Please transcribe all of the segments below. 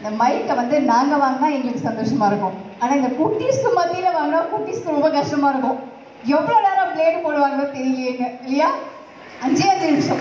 இந்த மைக்கை வந்து நாங்க வாங்கினா எங்களுக்கு சந்தோஷமா இருக்கும் ஆனா இந்த குட்டீஸ்க்கு மத்தியில வாங்கினா குட்டீஸ்க்கு ரொம்ப கஷ்டமா இருக்கும் எவ்வளவு நேரம் பிளேடு போடுவாங்களோ தெரியலையேங்க இல்லையா அஞ்சே அஞ்சு நிமிஷம்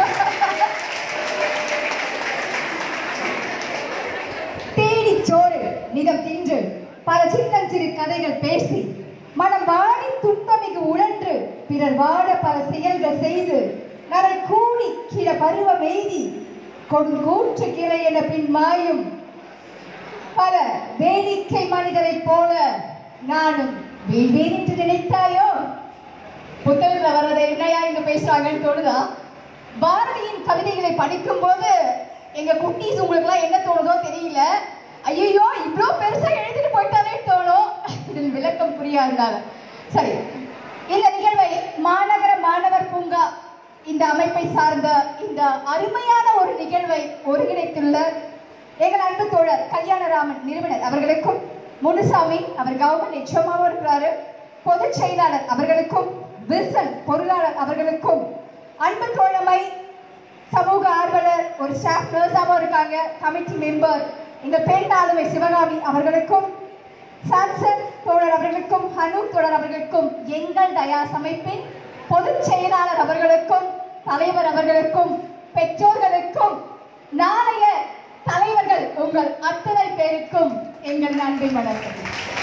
தேடி சோறு நிதம் தின்று பல சின்னஞ்சிறு கதைகள் பேசி மனம் வாடி துன்பமிகு உழன்று பிறர் வாட பல செயல்கள் செய்து நரை கூடி கிட பருவம் எய்தி கொடுங்கூற்று கிளை என பின் மாயும் பல வேடிக்கை மனிதரைப் போல நானும் வீழ்வேன் என்று நினைத்தாயோ புத்தகத்துல வர்றதை என்னையா இங்க பேசுறாங்கன்னு தோணுதா பாரதியின் கவிதைகளை படிக்கும் போது எங்க குட்டீஸ் உங்களுக்குலாம் என்ன தோணுதோ தெரியல ஐயோ இவ்ளோ பெருசா எழுதிட்டு போயிட்டாலே தோணும் இதில் விளக்கம் புரியாதனால சரி இந்த நிகழ்வை மாநகர மாணவர் பூங்கா இந்த அமைப்பை சார்ந்த இந்த அருமையான ஒரு நிகழ்வை ஒருங்கிணைத்துள்ள எங்கள் அன்பு தோழர் கல்யாணராமன் நிறுவனர் அவர்களுக்கும் முனுசாமி அவர் கவர்மெண்ட் நிச்சயமாகவும் இருக்கிறாரு பொதுச் செயலாளர் அவர்களுக்கும் வில்சன் பொருளாளர் அவர்களுக்கும் அன்பு தோழமை சமூக ஆர்வலர் ஒரு ஸ்டாஃப் நர்ஸாகவும் இருக்காங்க கமிட்டி மெம்பர் எங்கள் பெண் ஆளுமை சிவகாமி அவர்களுக்கும் சாம்சன் தோழர் அவர்களுக்கும் ஹனு தோழர் அவர்களுக்கும் எங்கள் டயாஸ் அமைப்பின் பொதுச் செயலாளர் அவர்களுக்கும் தலைவர் அவர்களுக்கும் பெற்றோர்களுக்கும் நாளைய தலைவர்கள் உங்கள் அத்தனை பேருக்கும் எங்கள் நன்றி வணக்கம்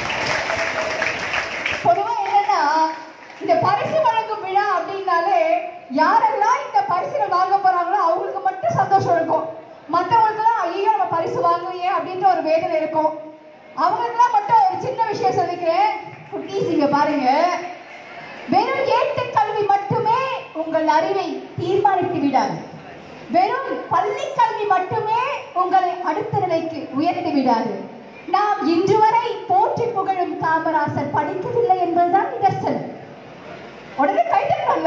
பொதுவா என்னன்னா இந்த பரிசு வழங்கும் விழா அப்படின்னாலே யாரெல்லாம் இந்த பரிசுகள் வாங்க போறாங்களோ அவங்களுக்கு மட்டும் சந்தோஷம் இருக்கும் மற்றவங்களுக்குலாம் ஐயோ நம்ம பரிசு வாங்குவையே அப்படின்ற ஒரு வேதனை இருக்கும் அவங்களுக்குலாம் மட்டும் ஒரு சின்ன விஷயம் சொல்லிக்கிறேன் குட்டீஸ் இங்க பாருங்க வெறும் ஏட்டு கல்வி மட்டுமே உங்கள் அறிவை தீர்மானித்து விடாது வெறும் பள்ளி கல்வி மட்டுமே உங்களை அடுத்த நிலைக்கு உயர்த்தி விடாது நாம் இன்று வரை போற்றி புகழும் காமராசர் படிக்கவில்லை என்பதுதான் நிதர்சனம் உடனே கைதட்டல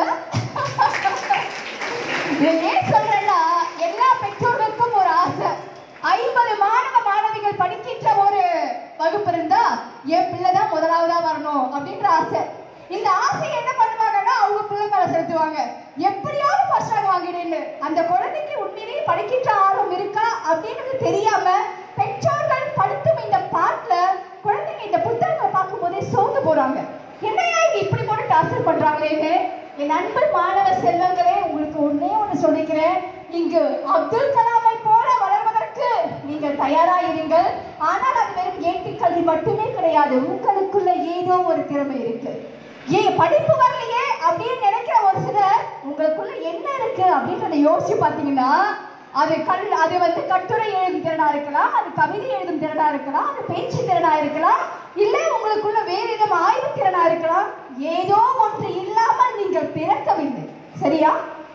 ஏன் சொல்றேன்னா எல்லா பெற்றோர்களுக்கும் ஒரு ஆசை ஐம்பது மாணவ மாணவிகள் படிக்கின்ற ஒரு வகுப்பு இருந்தா என் பிள்ளை தான் முதலாவதா வரணும் அப்படின்ற ஆசை இந்த ஆசை என்ன பண்ணுவாங்கன்னா அவங்க பிள்ளை மேல செலுத்துவாங்க எப்படியாவது ஃபர்ஸ்ட் ரேங்க் வாங்கிடுன்னு அந்த குழந்தைக்கு உண்மையிலேயே படிக்கின்ற ஆர்வம் இருக்கா அப்படின்றது தெரியாம பெற்றோர்கள் படுத்தும் இந்த பாட்டுல குழந்தைங்க இந்த புத்தகங்களை பார்க்கும் போதே சோர்ந்து போறாங்க என்னையா இது இப்படி போட்டு டார்ச்சர் பண்றாங்களேன்னு என் அன்பு மாணவ செல்வங்களே உங்களுக்கு ஒண்ணே ஒண்ணு சொல்லிக்கிறேன் இங்கு அப்துல் கலாமை போல வளர்வதற்கு நீங்கள் தயாராயிருங்கள் ஆனால் அது வெறும் ஏட்டு கல்வி மட்டுமே கிடையாது உங்களுக்குள்ள ஏதோ ஒரு திறமை இருக்கு ஏன் படிப்பு வரலையே அப்படின்னு நினைக்கிற ஒரு சிலர் உங்களுக்குள்ள என்ன இருக்கு அப்படின்றத யோசிச்சு பார்த்தீங்கன்னா அது கல் அது வந்து கட்டுரை எழுதும் திறனா இருக்கலாம் அது கவிதை எழுதும் திறனா இருக்கலாம் அது பேச்சு திறனா இருக்கலாம் இல்ல உங்களுக்குள்ள வேறு விதம் ஆய்வு திறனா இருக்கலாம் ஏதோ ஒன்று இல்லாமல் நீங்கள் பிறக்கவில்லை சரியா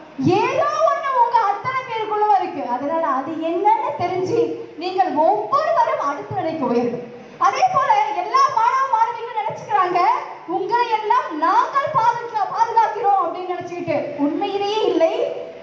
ஏதோ ஒண்ணு உங்க அத்தனை பேருக்குள்ள இருக்கு அதனால அது என்னன்னு தெரிஞ்சு நீங்கள் ஒவ்வொருவரும் அடுத்த நிலைக்கு உயரும் அதே போல எல்லா மாணவ மாணவிகளும் நினைச்சுக்கிறாங்க உங்களை எல்லாம் நாங்கள் பாதுகா பாதுகாக்கிறோம் அப்படின்னு நினைச்சுக்கிட்டு உண்மையிலேயே இல்லை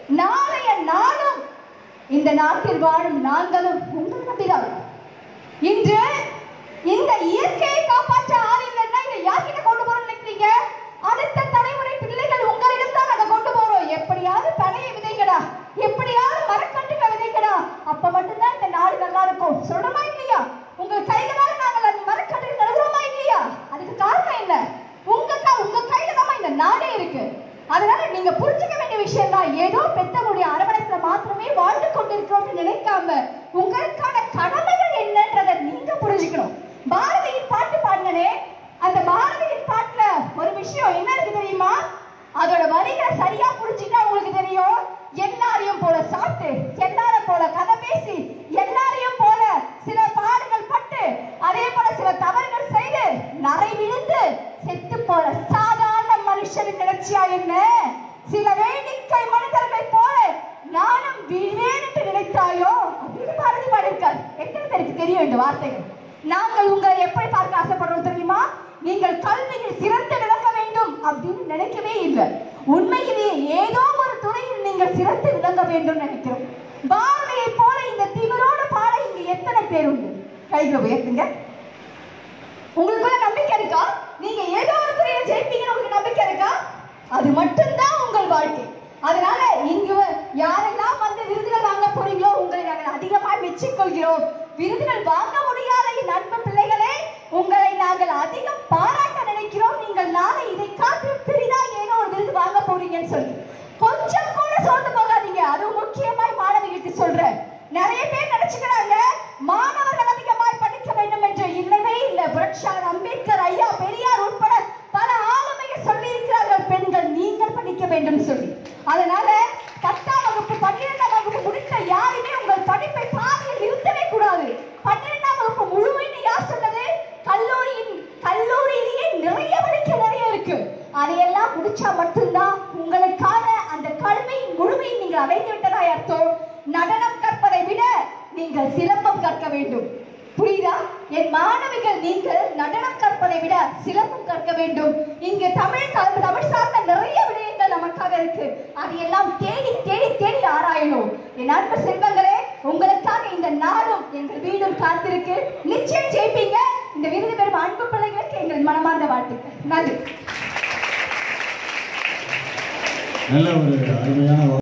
நாளைய நாளும் இந்த நாட்டில் வாழும் நாங்களும் உங்களை நம்பிதான் இருக்கோம். இன்று இந்த இயற்கையை காப்பாற்ற ஆள் இல்லைன்னா இதை யார்கிட்ட கொண்டு போறோம் நினைக்கிறீங்க அடுத்த தலைமுறை பிள்ளைகள் உங்களிடம் தான் அதை கொண்டு போறோம் எப்படியாவது பழைய விதைங்கடா எப்படியாவது மரக்கன்றுகள் விதைங்கடா அப்ப மட்டும்தான் இந்த நாடு நல்லா இருக்கும் சொல்றோமா இல்லையா உங்க கைகளால நாங்கள் அந்த மரக்கன்றுகள் நடுகிறோமா இல்லையா அதுக்கு காரணம் என்ன உங்க க- உங்க கையில தான் இந்த நாடே இருக்கு அதனால நீங்க புரிஞ்சுக்க வேண்டிய விஷயம் தான் ஏதோ பெத்தவங்களுடைய அரவணைப்புல மாத்திரமே வாழ்ந்து கொண்டிருக்கிறோம்னு நினைக்காம உங்களுக்கான கடமைகள் என்னன்றதை நீங்க புரிஞ்சுக்கணும் பாரதியின் பாட்டு பாடினே அந்த பாரதியின் பாட்டுல ஒரு விஷயம் என்ன இருக்கு தெரியுமா அதோட வரிகளை சரியா புரிஞ்சுட்டா உங்களுக்கு தெரியும் எல்லாரையும் போல சாப்பிட்டு எல்லாரும் போல கதை பேசி எல்லாரையும் போல சில பாடுகள் பட்டு அதே போல சில தவறுகள் செய்து நரை விழுந்து செத்து போற சாதாரண மனுஷனின் நிகழ்ச்சியா என்ன சில வேடிக்கை மனிதர்களை போல நானும் வீழ்வேன் என்று நினைத்தாயோ அப்படின்னு பாரதி பாடியிருக்கார் எத்தனை பேருக்கு தெரியும் இந்த வார்த்தைகள் நாங்கள் உங்களை எப்படி பார்க்க ஆசைப்படுறோம் தெரியுமா நீங்கள் கல்வியில் சிறந்து விளங்க வேண்டும் அப்படின்னு நினைக்கவே இல்லை உண்மையிலேயே ஏதோ ஒரு துறையில் நீங்கள் சிறந்து விளங்க வேண்டும் நினைக்கிறோம் பாரதியை போல இந்த திமிரோடு பாட இங்க எத்தனை பேர் உண்டு கைகளை உயர்த்துங்க உங்களுக்குள்ள நம்பிக்கை இருக்கா நீங்க ஏதோ ஒரு துறையில ஜெயிப்பீங்கன்னு உங்களுக்கு நம்பிக்கை இருக்கா அது மட்டும்தான் உங்கள் வாழ்க்கை அதனால இங்கு வ- யாரெல்லாம் வந்து விருதுகள் வாங்க போறீங்களோ உங்களை நாங்கள் அதிகமாக மெச்சிக்கொள்கிறோம் விருதுகள் வாங்க முடியாத என் அன்பு பிள்ளைகளே உங்களை நாங்கள் அதிகம் பாராட்ட நினைக்கிறோம் நீங்கள் நாளை இதை காத்து பெரிதா ஏதோ ஒரு விருது வாங்க போறீங்கன்னு சொல்லி கொஞ்சம் கூட சோர்ந்து போகாதீங்க அதுவும் முக்கியமாய் மாணவிகளுக்கு சொல்றேன் நிறைய பேர் நினைச்சுக்கிறாங்க மாணவர்கள் அதிகமாய் படிக்க வேண்டும் என்று இல்லவே இல்லை புரட்சியாளர் அம்பேத்கர் ஐயா பெரியார் உட்பட பல ஆளுமைகள் சொல்லி இருக்கிறார்கள் பெண்கள் நீங்கள் படிக்க வேண்டும் சொல்லி அதனால பத்தாம் வகுப்பு பன்னிரெண்டாம் வகுப்பு முடித்த யாருமே உங்கள் படிப்பை பாதியில் நிறுத்தவே கூடாது பன்னிரெண்டாம் வகுப்பு முழுமைன்னு யார் சொன்னது கல்லூரியின் கல்லூரியிலேயே நிறைய படிக்க நிறைய இருக்கு அதையெல்லாம் முடிச்சா மட்டும்தான் உங்களுக்கான அந்த கல்வியின் முழுமையை நீங்கள் அடைந்து விட்டதாய் அர்த்தம் நடனம் கற்பதை விட நீங்கள் சிலம்பம் கற்க வேண்டும் புரியுதா என் மாணவிகள் நீங்கள் நடனம் கற்பதை விட சிலம்பம் கற்க வேண்டும் இங்கு தமிழ் கலந்து தமிழ் சார்ந்த நிறைய விடயங்கள் நமக்காக இருக்கு அதையெல்லாம் தேடி தேடி தேடி ஆராயணும் என் அன்பு செல்வங்களே உங்களுக்காக இந்த நாடும் எங்கள் வீடும் காத்திருக்கு நிச்சயம் ஜெயிப்பீங்க இந்த விருது பெறும் அன்பு பிள்ளைகளுக்கு எங்கள் மனமார்ந்த வாழ்த்துக்கள் நன்றி நல்ல ஒரு அருமையான